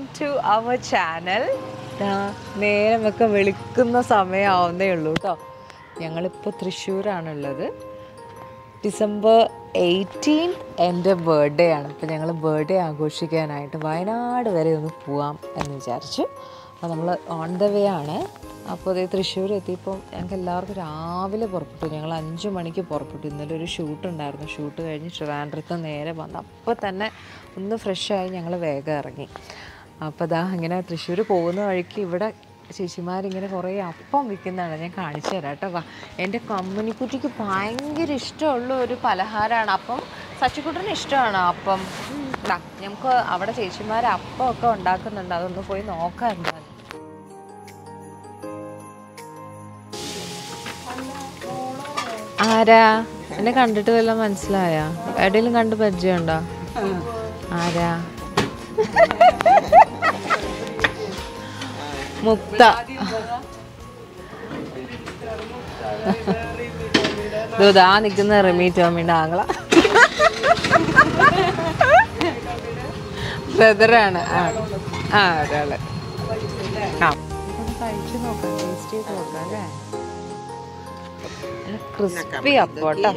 To our channel നേരമൊക്കെ വെളുക്കുന്ന സമയമാവുന്നേ ഉള്ളൂ കേട്ടോ ഞങ്ങളിപ്പോൾ തൃശ്ശൂരാണുള്ളത് ഡിസംബർ എയ്റ്റീൻ എൻ്റെ ബർത്ത്ഡേ ആണ് അപ്പോൾ ഞങ്ങൾ ബർത്ത്ഡേ ആഘോഷിക്കാനായിട്ട് വയനാട് വരെ ഒന്ന് പോവാം എന്ന് വിചാരിച്ചു അപ്പോൾ നമ്മൾ ഓൺ ദ വേ ആണ് അപ്പോൾ അതേ തൃശ്ശൂർ എത്തിയപ്പോൾ ഞങ്ങൾക്ക് എല്ലാവർക്കും രാവിലെ പുറപ്പെട്ടു ഞങ്ങൾ അഞ്ച് മണിക്ക് പുറപ്പെട്ടു ഇന്നലെ ഒരു ഷൂട്ട് ഉണ്ടായിരുന്നു ഷൂട്ട് കഴിഞ്ഞ് ട്രിവാൻഡ്രത്ത് നേരെ വന്ന് അപ്പോൾ തന്നെ ഒന്ന് ഫ്രഷായി ഞങ്ങൾ വേഗം ഇറങ്ങി അപ്പോൾ ദാ ഇങ്ങനെ തൃശ്ശൂർ പോകുന്ന വഴിക്ക് ഇവിടെ ചേച്ചിമാരിങ്ങനെ കുറേ അപ്പം വിൽക്കുന്നതാണ് ഞാൻ കാണിച്ചു തരാം കേട്ടോ വാ എൻ്റെ കമ്മനിക്കുട്ടിക്ക് ഭയങ്കര ഇഷ്ടമുള്ള ഒരു പലഹാരമാണ് അപ്പം സച്ചിക്കുട്ടന് ഇഷ്ടമാണ് അപ്പം ദാ നമുക്ക് അവിടെ ചേച്ചിമാർ അപ്പം ഒക്കെ ഉണ്ടാക്കുന്നുണ്ട് അതൊന്ന് പോയി നോക്കാം എന്തായാലും ആരാ എന്നെ കണ്ടിട്ട് വല്ലതും മനസ്സിലായ എവിടെയെങ്കിലും കണ്ട് പരിചയമുണ്ടോ ആരാ മുക്ത ഇതാ നിൽക്കുന്ന റിമി ടോമിയുടെ ആങ്ങള ബ്രദറാണ് ആ ആ ഒരാള് ആ കഴിച്ചു നോക്കാം ടേസ്റ്റ് ചെയ്ത് നോക്കാം അല്ലേ ക്രിസ്പി അപ്പോട്ടോ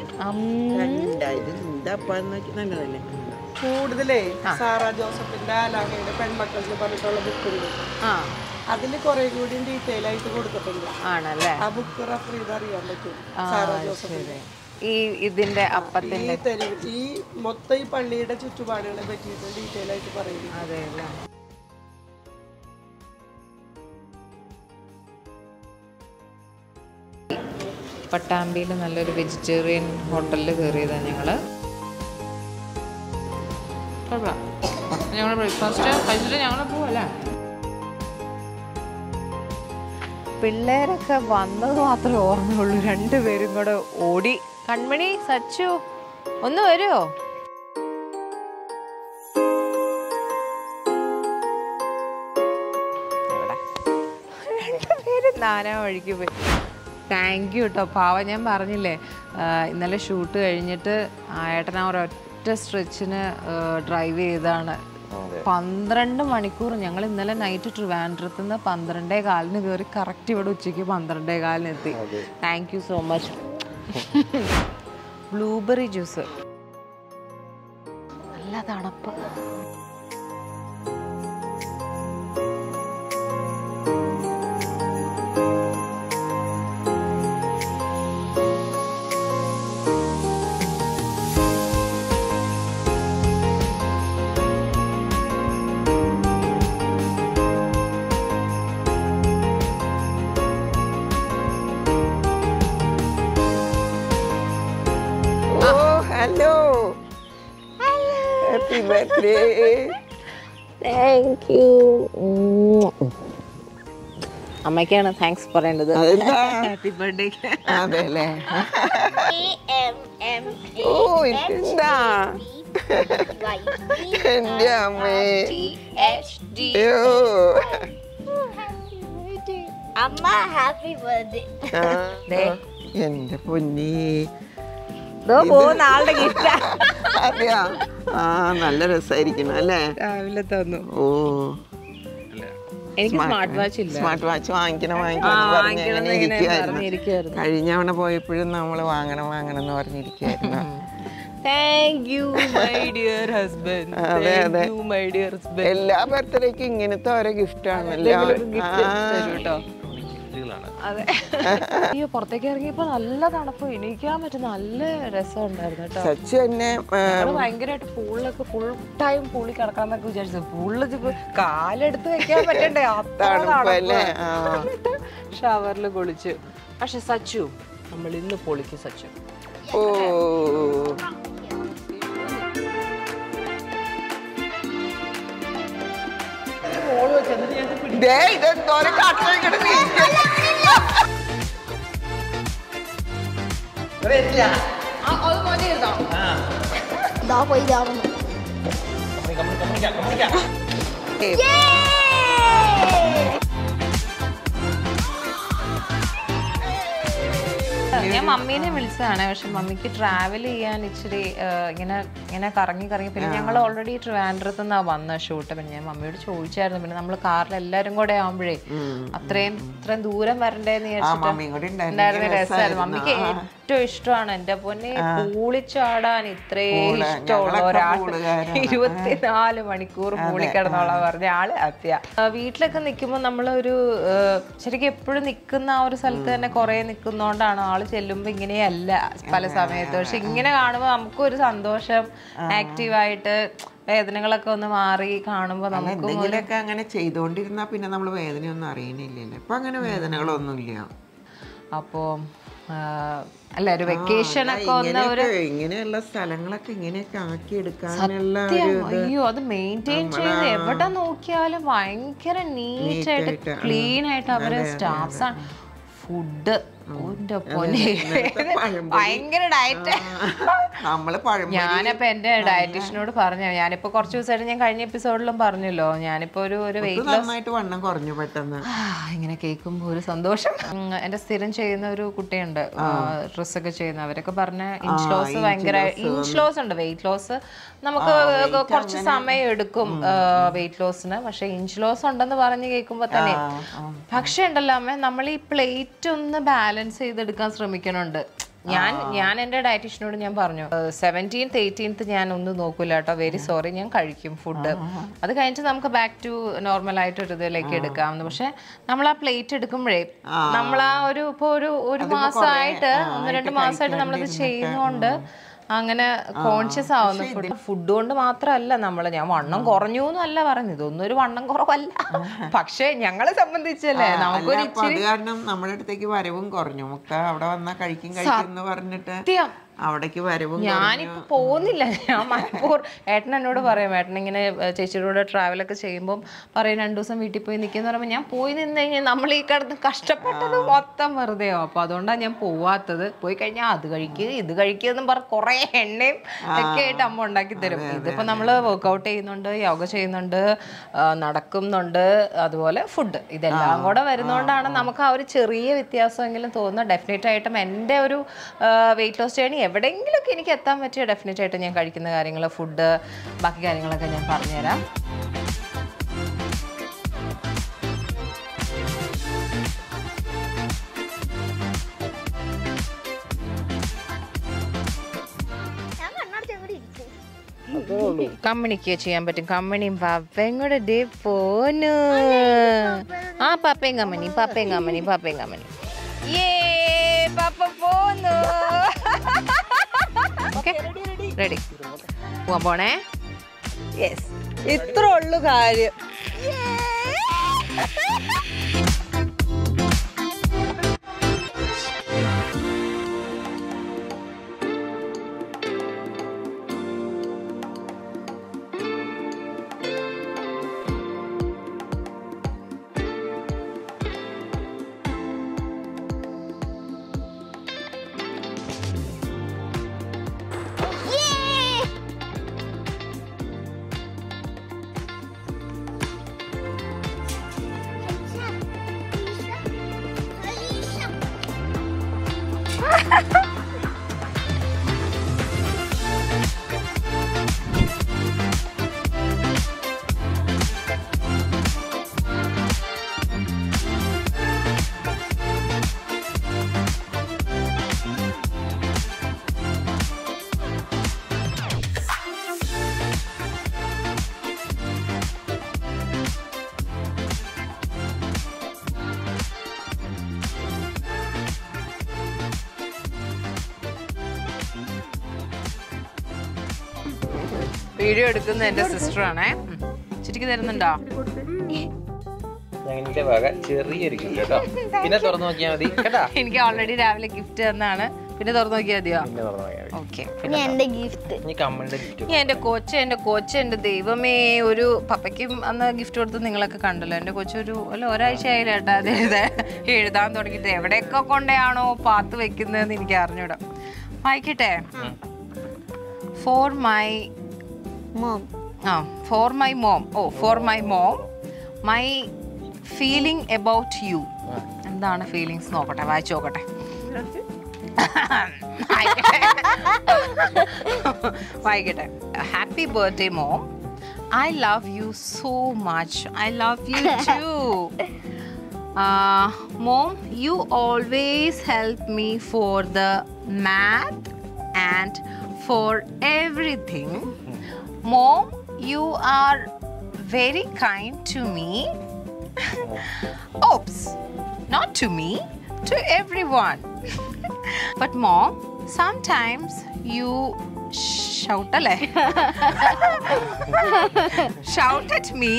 നല്ലതല്ലേ കൂടുതലേ സാറാ ജോസഫിന്റെ ആലാഹയുടെ പെൺമക്കൾ പറഞ്ഞിട്ടുള്ള ബുക്കുണ്ട് ആ അതിൽ കുറെ കൂടി ഡീറ്റെയിൽ ആയിട്ട് കൊടുത്തിട്ടുണ്ട് ആണല്ലേ ആ ബുക്ക് റെഫർ ചെയ്ത് അറിയാൻ പറ്റും ആ സാറാ ജോസഫിന്റെ ശരി ഈ ഇതിന്റെ ഈ അപ്പത്തിന്റെ തെരുവ് ഈ മൊത്തം ഈ പള്ളിയുടെ ചുറ്റുപാടുകളെ പറ്റിയിട്ട് ഡീറ്റെയിൽ ആയിട്ട് പറയുന്നു അതെ അല്ലേ പട്ടാമ്പിയിൽ നല്ലൊരു വെജിറ്റേറിയൻ ഹോട്ടലിൽ കയറിയതാണ് ഞങ്ങൾ ഞങ്ങൾ ബ്രേക്ക്ഫാസ്റ്റ് കഴിച്ചിട്ട് ഞങ്ങൾ പോവല്ലേ പിള്ളേരൊക്കെ വന്നത് മാത്രമേ ഓർമ്മയുള്ളൂ രണ്ടുപേരും കൂടെ ഓടി കൺമണി സച്ചു ഒന്ന് വരുമോ രണ്ടുപേരും നാനാ വഴിക്ക് പോയി താങ്ക് യു കേട്ടോ പാവ ഞാൻ പറഞ്ഞില്ലേ ആ, ഇന്നലെ ഷൂട്ട് കഴിഞ്ഞിട്ട് ഏട്ടൻ ആ ഒരൊറ്റ സ്ട്രെച്ചിന് ഡ്രൈവ് ചെയ്താണ് പന്ത്രണ്ട് മണിക്കൂർ ഞങ്ങൾ ഇന്നലെ നൈറ്റ് ട്രിവാൻഡ്രത്ത് നിന്ന് പന്ത്രണ്ടേ കാലിന് കയറി കറക്റ്റ് ഇവിടെ ഉച്ചയ്ക്ക് പന്ത്രണ്ടേ കാലിന് എത്തി thank you so much blueberry juice നല്ല തണുപ്പ് oh hello happy birthday thank you അമ്മയ്ക്കാണ് താങ്ക്സ് പറയേണ്ടത് ഹാപ്പി ബർത്ത്ഡേക്ക് അതെല്ലേ M M ഓ ഇതെന്താ എന്റെ അമ്മേ H D. അയ്യോ അമ്മ ഹാപ്പി ബർത്ത്ഡേ ആ, എന്റെ പൊന്നി പോകുന്ന ആളുടെ ഗിഫ്റ്റ് അതെയാ ആ നല്ല രസമായിരിക്കണം അല്ലേ രാവിലെ തന്നു ഓ എനിക്ക് സ്മാർട്ട് വാച്ച് ഇല്ല സ്മാർട്ട് വാച്ച് വാങ്ങിക്കണം ആ, വാങ്ങിക്കണം എന്ന് പറഞ്ഞ് വാങ്ങിക്കണം ഇങ്ങനെ എന്ന് ഇങ്ങനെ ഇരിക്കുവായിരുന്നു പറഞ്ഞിരിക്കുവായിരുന്നു. കഴിഞ്ഞ തവണ പോയപ്പോഴും നമ്മൾ വാങ്ങണം വാങ്ങണം എന്ന് പറഞ്ഞിരിക്കുവായിരുന്നു thank you my dear husband അതെ, അതെ. യു മൈ ഡിയർ ഹസ്ബൻഡ് എല്ലാ ബർത്ത്ഡേക്കും ഇങ്ങനത്തെ ഓരോ ഗിഫ്റ്റ് ആണല്ലോ കേട്ടോ അതെ അയ്യോ പുറത്തേക്ക് ഇറങ്ങിയപ്പോ നല്ല തണുപ്പ് എണീക്കാൻ പറ്റും നല്ല രസം ഉണ്ടായിരുന്നു കേട്ടോ സച്ചു എന്നെ ആ, ഞങ്ങള് ഭയങ്കരമായിട്ട് പൂളിലൊക്കെ ഫുൾ ടൈം പൂളിൽ കിടക്കാന്നൊക്കെ വിചാരിച്ചത് പൂളിൽ കാലെടുത്ത് വെക്കാൻ പറ്റണ്ടേ അത്ര തണുപ്പല്ലേ ആ ഷവറിൽ കുളിച്ചു പക്ഷെ സച്ചു നമ്മൾ ഇന്ന് പൊളിക്കും സച്ചു ഓ ദേ, ഇതെന്തോരം കാട്ടിലേക്കിട്ട് വീഴ്ച. ദാ പോയി ഇതാവുന്നു ഞാൻ മമ്മീനെ വിളിച്ചതാണ് പക്ഷെ മമ്മിക്ക് ട്രാവൽ ചെയ്യാൻ ഇച്ചിരി ആ, ഇങ്ങനെ ഇങ്ങനെ കറങ്ങി കറങ്ങി പിന്നെ ഞങ്ങൾ ഓൾറെഡി ട്രിവാൻഡ്രത്ത് നിന്നാ വന്ന ഷൂട്ട് പിന്നെ ഞാൻ മമ്മിയോട് ചോദിച്ചായിരുന്നു പിന്നെ നമ്മൾ കാറിൽ എല്ലാരും കൂടെ ആവുമ്പോഴേ അത്രയും ഇത്രയും ദൂരം വരണ്ടേന്ന് ആ മമ്മിയും കൂടി ഉണ്ടായിരുന്നു ഉണ്ടായിരുന്ന രസമായിരുന്നു മമ്മിക്ക് ഏറ്റവും ഇഷ്ടമാണ് എന്റെ പൊന്നെ പൂളിച്ചാടാൻ ഇത്രയും പൂള്. ഇഷ്ടമുള്ള ഞങ്ങളൊക്കെ ഒരാൾ പൂളുകാരാണ്. ഇരുപത്തിനാല് മണിക്കൂർ പൂളിക്കിടന്നോളാ പറഞ്ഞ ആള് ഹാപ്പിയാ വീട്ടിലൊക്കെ നിൽക്കുമ്പോൾ നമ്മളൊരു ആ, ശരിക്കും എപ്പോഴും നിൽക്കുന്ന ആ ഒരു സ്ഥലത്ത് തന്നെ കുറെ നിൽക്കുന്നോണ്ടാണ് ആള് ചെല്ലുമ്പോ ഇങ്ങനെയല്ല പല സമയത്ത് പക്ഷെ ഇങ്ങനെ കാണുമ്പോൾ നമുക്കൊരു സന്തോഷം ആക്റ്റീവായിട്ട് വേദനകളൊക്കെ ഒന്ന് മാറി കാണുമ്പോൾ നമുക്ക് എന്തെങ്കിലുമൊക്കെ അങ്ങനെ ചെയ്തുകൊണ്ടിരുന്നാ പിന്നെ നമ്മൾ വേദനയൊന്നും അറിയണില്ലല്ലോ ഇപ്പൊ അങ്ങനെ വേദനകളൊന്നും ഇല്ല അപ്പോ ആ, അല്ല ഒരു വെക്കേഷൻ ഒക്കെ ഒന്ന് ഇങ്ങനെയൊക്കെ ഇങ്ങനെയുള്ള സ്ഥലങ്ങളൊക്കെ ഇങ്ങനെയൊക്കെ ആക്കി എടുക്കാനുള്ള ഒരു സത്യം. അയ്യോ അത് മെയിൻറ്റെയിൻ ചെയ്ത് എവിടെ നോക്കിയാലും ഭയങ്കര നീറ്റ് ആയിട്ട് ആയിട്ട്, ആ. ക്ലീൻ ആയിട്ട് അവര് സ്റ്റാഫ്സ് ആണ് ഫുഡ് ഓന്റെ പൊന്നെ പഴംപൊരി. ഭയങ്കര ഡയറ്റ് നമ്മള് പഴം ഞാനപ്പോ എന്റെ ഡയറ്റീഷ്യനോട് പറഞ്ഞു ഞാനിപ്പോ കുറച്ച് ദിവസമായിട്ട് ഞാൻ കഴിഞ്ഞ എപ്പിസോഡിലും പറഞ്ഞല്ലോ ഞാനിപ്പോ ഒരു ഒരു വെയിറ്റ് നന്നായിട്ട് വണ്ണം കുറഞ്ഞു പെട്ടെന്ന് ആ, ഇങ്ങനെ കേൾക്കുമ്പോൾ ഒരു സന്തോഷം ഉം, എന്റെ സ്ഥിരം ചെയ്യുന്ന ഒരു കുട്ടിയുണ്ട് ഡ്രസ് ഒക്കെ ചെയ്യുന്ന അവരൊക്കെ പറഞ്ഞ ഇഞ്ച് ലോസ് ഭയങ്കര ഇഞ്ച് ലോസ് ഉണ്ട് വെയിറ്റ് ലോസ് നമുക്ക് കുറച്ച് സമയം എടുക്കും വെയിറ്റ് ലോസിന് പക്ഷെ ഇഞ്ച് ലോസ് ഉണ്ടെന്ന് പറഞ്ഞ് കേൾക്കുമ്പോ തന്നെ പക്ഷെ ഉണ്ടല്ലോ അമ്മ നമ്മൾ ഈ പ്ലേറ്റ് ഒന്ന് ബാലൻസ് ചെയ്തെടുക്കാൻ ശ്രമിക്കണുണ്ട് ഞാൻ ഞാൻ എൻ്റെ ഡയറ്റീഷ്യനോട് ഞാൻ പറഞ്ഞു സെവൻറ്റീൻത്ത് എയ്റ്റീൻത്ത് ഞാൻ ഒന്നും നോക്കൂല കേട്ടോ വെരി സോറി ഞാൻ കഴിക്കും ഫുഡ് അത് കഴിഞ്ഞിട്ട് നമുക്ക് ബാക്ക് ടു നോർമൽ ആയിട്ട് ഒരു ഇതിലേക്ക് എടുക്കാം പക്ഷെ നമ്മൾ ആ പ്ലേറ്റ് എടുക്കുമ്പോഴേ നമ്മൾ ആ ഒരു ഇപ്പൊ ഒരു ഒരു മാസമായിട്ട് ഒന്ന് രണ്ട് മാസമായിട്ട് നമ്മളത് ചെയ്യുന്നോണ്ട് അങ്ങനെ കോൺഷ്യസ് ആവുന്നു ഫുഡ് ഫുഡ് കൊണ്ട് മാത്രമല്ല നമ്മൾ ഞാൻ വണ്ണം കുറഞ്ഞു എന്നല്ല പറയുന്നത് ഇതൊന്നും ഒരു വണ്ണം കുറവല്ല പക്ഷെ ഞങ്ങളെ സംബന്ധിച്ചല്ലേ നമുക്കൊരു അല്ല, അപ്പൊ അത് കാരണം നമ്മുടെ അടുത്തേക്ക് വരവും കുറഞ്ഞു മുക്ത അവിടെ വന്നാ കഴിക്കും കഴിക്കും എന്ന് പറഞ്ഞിട്ട് സത്യം അവിടേക്ക് വരവും ഞാനിപ്പോ പോകുന്നില്ല ഞാൻ മലപ്പൂർ ഏട്ടൻ എന്നോട് പറയും ഏട്ടൻ ഇങ്ങനെ ഏഹ്, ചേച്ചിയുടെ കൂടെ ട്രാവലൊക്കെ ചെയ്യുമ്പോൾ പറയും രണ്ടു ദിവസം വീട്ടിൽ പോയി നിൽക്കുന്ന പറയുമ്പോൾ ഞാൻ പോയി നിന്ന് കഴിഞ്ഞാൽ നമ്മൾ ഈ കിടന്ന് കഷ്ടപ്പെട്ടത് മൊത്തം വെറുതെയോ അപ്പൊ അതുകൊണ്ടാണ് ഞാൻ പോവാത്തത് പോയി കഴിഞ്ഞാൽ അത് കഴിക്കുക ഇത് കഴിക്കുക എന്നും പറഞ്ഞ് കുറേ എണ്ണയും ഒക്കെ ആയിട്ട് അമ്മ ഉണ്ടാക്കി തരും ഇതിപ്പോ നമ്മൾ വർക്കൗട്ട് ചെയ്യുന്നുണ്ട് യോഗ ചെയ്യുന്നുണ്ട് ആ, നടക്കുന്നുണ്ട് അതുപോലെ ഫുഡ് ഇതെല്ലാം കൂടെ വരുന്നതുകൊണ്ടാണ് നമുക്ക് ആ ഒരു ചെറിയ വ്യത്യാസമെങ്കിലും തോന്നുന്നത് ഡെഫിനറ്റ് ആയിട്ടും എൻ്റെ ഒരു വെയിറ്റ് ലോസ് ജേണി എവിടെയെങ്കിലുമൊക്കെ എനിക്ക് എത്താൻ പറ്റിയ ഡെഫിനറ്റ് ആയിട്ട് ഞാൻ കഴിക്കുന്ന കാര്യങ്ങൾ ഫുഡ് ബാക്കി കാര്യങ്ങളൊക്കെ ഞാൻ പറഞ്ഞുതരാം ഞാൻ കണ്ണടച്ച് അങ്ങോട്ട് ഇരിക്കും കമ്മണിക്ക് ചെയ്യാൻ പറ്റും കമ്മണിയും പപ്പയും കൂടെ ദേ പോന്നു ആ പപ്പയും കമ്മണി പപ്പയും കമ്മണി പപ്പയും കമ്മണി ഏ പപ്പ പോന്നു റെഡി പോവാൻ പോണേ യെസ് ഇത്ര ഉള്ളു കാര്യം വീഡിയോ എടുക്കുന്ന എന്റെ സിസ്റ്റർ ആണേ ചുരുക്കി തരുന്നുണ്ടോ ഞങ്ങളുടെ വക ചെറിയൊരു ഗിഫ്റ്റ് കേട്ടോ പിന്നെ തുറന്നു നോക്കിയാൽ മതി കേട്ടാ എനിക്ക് ഓൾറെഡി രാവിലെ ഗിഫ്റ്റ് തന്നാണ് പിന്നെ തുറന്നു നോക്കിയാൽ മതിയോ പിന്നെ തുറന്നു നോക്കിയാൽ മതി ഓക്കെ ഇനി എന്റെ ഗിഫ്റ്റ് ഇനി കമ്മലിന്റെ ഗിഫ്റ്റ് ഈ എൻ്റെ കൊച്ച് എൻ്റെ കൊച്ച് എൻ്റെ ദൈവമേ ഒരു പപ്പയ്ക്കും അന്ന് ഗിഫ്റ്റ് കൊടുത്ത് നിങ്ങളൊക്കെ കണ്ടല്ലോ എൻ്റെ കൊച്ചൊരു അല്ല ഒരാഴ്ച ആയില്ല കേട്ടോ അത് എഴുതാൻ എഴുതാൻ തുടങ്ങിയിട്ട് എവിടെയൊക്കെ കൊണ്ടാണോ പാത്ത് വെക്കുന്നതെന്ന് എനിക്ക് അറിഞ്ഞൂടാ വായിക്കട്ടെ ഫോർ മൈ മോം ആ for my mom oh for my mom my feeling about you എന്താണ് ഫീലിങ്സ് നോക്കട്ടെ വായിച്ചു നോക്കട്ടെ വായിക്കട്ടെ happy birthday mom I love you so much I love you too mom you always help me for the math and for everything mom you are very kind to me Oops, not to me, to everyone. but mom, sometimes you shout ale. shout at me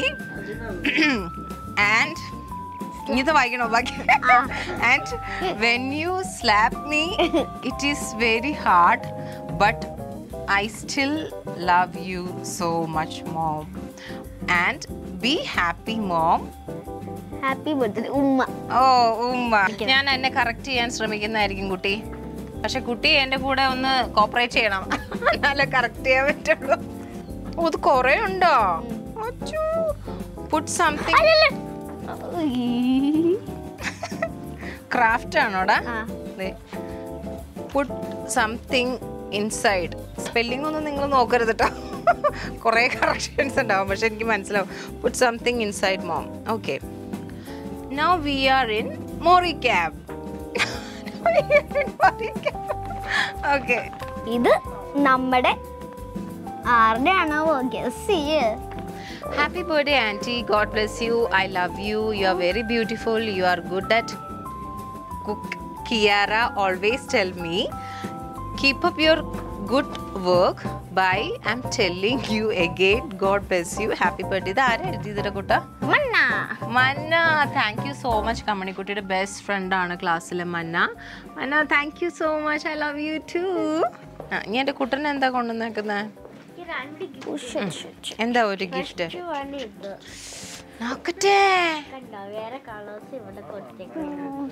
and ഇത് വായിക്കണോ ബാക്കി and when you slap me it is very hard but I still love you so much mom and be happy mom happy birthday ഉമ്മ ഓ ഉമ്മ ഞാൻ എന്നെ correct ചെയ്യാൻ ശ്രമിക്കുന്നതായിരിക്കും കുട്ടി പക്ഷെ കുട്ടി എന്റെ കൂടെ ഒന്ന് കോപ്പറേറ്റ് ചെയ്യണം എന്നാലേ കറക്റ്റ് ചെയ്യാൻ പറ്റുള്ളൂ ഓ, ഇത് കൊറേ ഉണ്ടോ പുട്ട് സംതിങ് ക്രാഫ്റ്റ് ആണോടാ ആ. പുട്ട് സംതിങ് ഇൻസൈഡ് സ്പെല്ലിംഗ് ഒന്നും നിങ്ങൾ നോക്കരുത് കേട്ടോ കുറേ കറക്ഷൻസ് ഉണ്ടാവും പക്ഷെ എനിക്ക് മനസ്സിലാവും put something inside mom okay now we are in Mori cab okay ഇത് നമ്മുടെ ആരുടെ ആണോ ഗസ് ചെയ്യ് Happy birthday, Auntie. God bless you. I love you. You are very beautiful. You are good at cook. Kiara always tell me, keep up your good work. Bye. I'm telling you again. God bless you. Happy birthday. ഇത് ആരാ എഴുതിയതിന്റെ കുട്ട മണ്ണ മന്ന thank you so much കമ്മണിക്കുട്ടിയുടെ best friend ആണ് ക്ലാസ്സിലെ മന്ന മന്ന thank you so much I love you too ഇനി എൻ്റെ കുട്ടനെ എന്താ കൊണ്ടുവന്നേക്കുന്നത് എന്താ ഒരു ഗിഫ്റ്റ് ഇത് നോക്കട്ടെ കണ്ടോ വേറെ കളേഴ്സ് ഇവിടെ കൊടുത്തേക്കുന്നു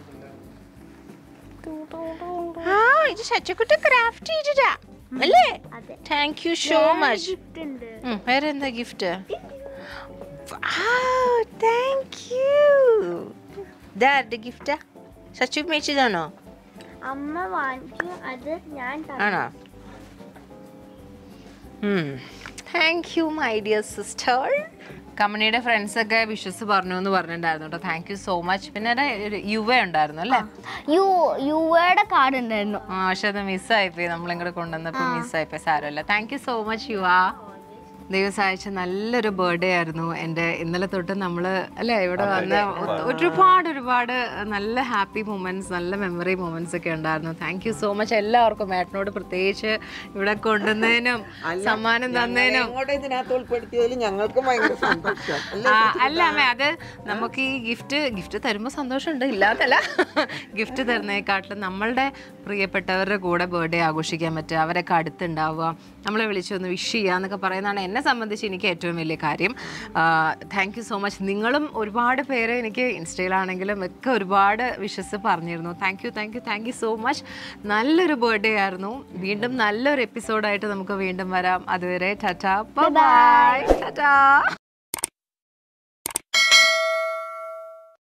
ആ ഇത് ശച്ചക്കുട്ടി ക്രാഫ്റ്റ് ചെയ്തിട്ടാ അല്ലേ അതെ thank you so much gift ഉണ്ട് വേറെ എന്താ ഗിഫ്റ്റ് താങ്ക് യു ഇതാരുടെ ഗിഫ്റ്റാ ശച്ചു മേടിച്ചതാണോ അമ്മ വാങ്ങിച്ചു അത് ഞാൻ തന്നു. ആണോ thank you my dear sister കമ്പനിയുടെ ഫ്രണ്ട്സ് ഒക്കെ വിശ്വസ് പറഞ്ഞു എന്ന് പറഞ്ഞിട്ടുണ്ടായിരുന്നു കേട്ടോ താങ്ക് യു സോ മച്ച് പിന്നെ ഒരു യുവ ഉണ്ടായിരുന്നു അല്ലേ യു യുവയുടെ കാർഡ് ഉണ്ടായിരുന്നു ആ പക്ഷെ അത് മിസ്സായിപ്പോയി നമ്മളിങ്ങോട്ട് കൊണ്ടുവന്നപ്പോൾ മിസ്സായിപ്പോയി സാരമല്ല താങ്ക് യു സോ മച്ച് യുവ ദൈവം സഹായിച്ച നല്ലൊരു ബർത്ത്ഡേ ആയിരുന്നു എൻ്റെ ഇന്നലെ തൊട്ട് നമ്മൾ അല്ലേ ഇവിടെ വന്ന ഒ- ഒരുപാട് ഒരുപാട് നല്ല ഹാപ്പി മൊമെന്റ്സ് നല്ല മെമ്മറി മൊമെന്റ്സ് ഒക്കെ ഉണ്ടായിരുന്നു താങ്ക് യു സോ മച്ച് എല്ലാവർക്കും ഏട്ടനോട് പ്രത്യേകിച്ച് ഇവിടെ കൊണ്ടുവന്നതിനും സമ്മാനം തന്നതിനും ഇങ്ങോട്ട് ഇതിനകത്ത് ഉൾപ്പെടുത്തിയതിൽ ഞങ്ങൾക്കും ഭയങ്കര സന്തോഷം അല്ലേ? ആ, അല്ല അമ്മ അത് നമുക്ക് ഈ ഗിഫ്റ്റ് ഗിഫ്റ്റ് തരുമ്പോൾ സന്തോഷമുണ്ട് ഇല്ലാത്തല്ല ഗിഫ്റ്റ് തരുന്നതിനെക്കാട്ടിലും നമ്മളുടെ പ്രിയപ്പെട്ടവരുടെ കൂടെ ബർത്ത്ഡേ ആഘോഷിക്കാൻ പറ്റുക അവരൊക്കെ അടുത്തുണ്ടാവുക നമ്മളെ വിളിച്ചൊന്ന് വിഷ് ചെയ്യുക എന്നൊക്കെ പറയുന്നതാണ് എന്നെ സംബന്ധിച്ച് എനിക്ക് ഏറ്റവും വലിയ കാര്യം താങ്ക് യു സോ മച്ച് നിങ്ങളും ഒരുപാട് പേര് എനിക്ക് ഇൻസ്റ്റയിലാണെങ്കിലും ഒക്കെ ഒരുപാട് വിഷസ് പറഞ്ഞിരുന്നു thank you thank you thank you so much നല്ലൊരു ബർത്ത്ഡേ ആയിരുന്നു വീണ്ടും നല്ലൊരു എപ്പിസോഡായിട്ട് നമുക്ക് വീണ്ടും വരാം അതുവരെ ടാറ്റാ ബൈ ടാറ്റാ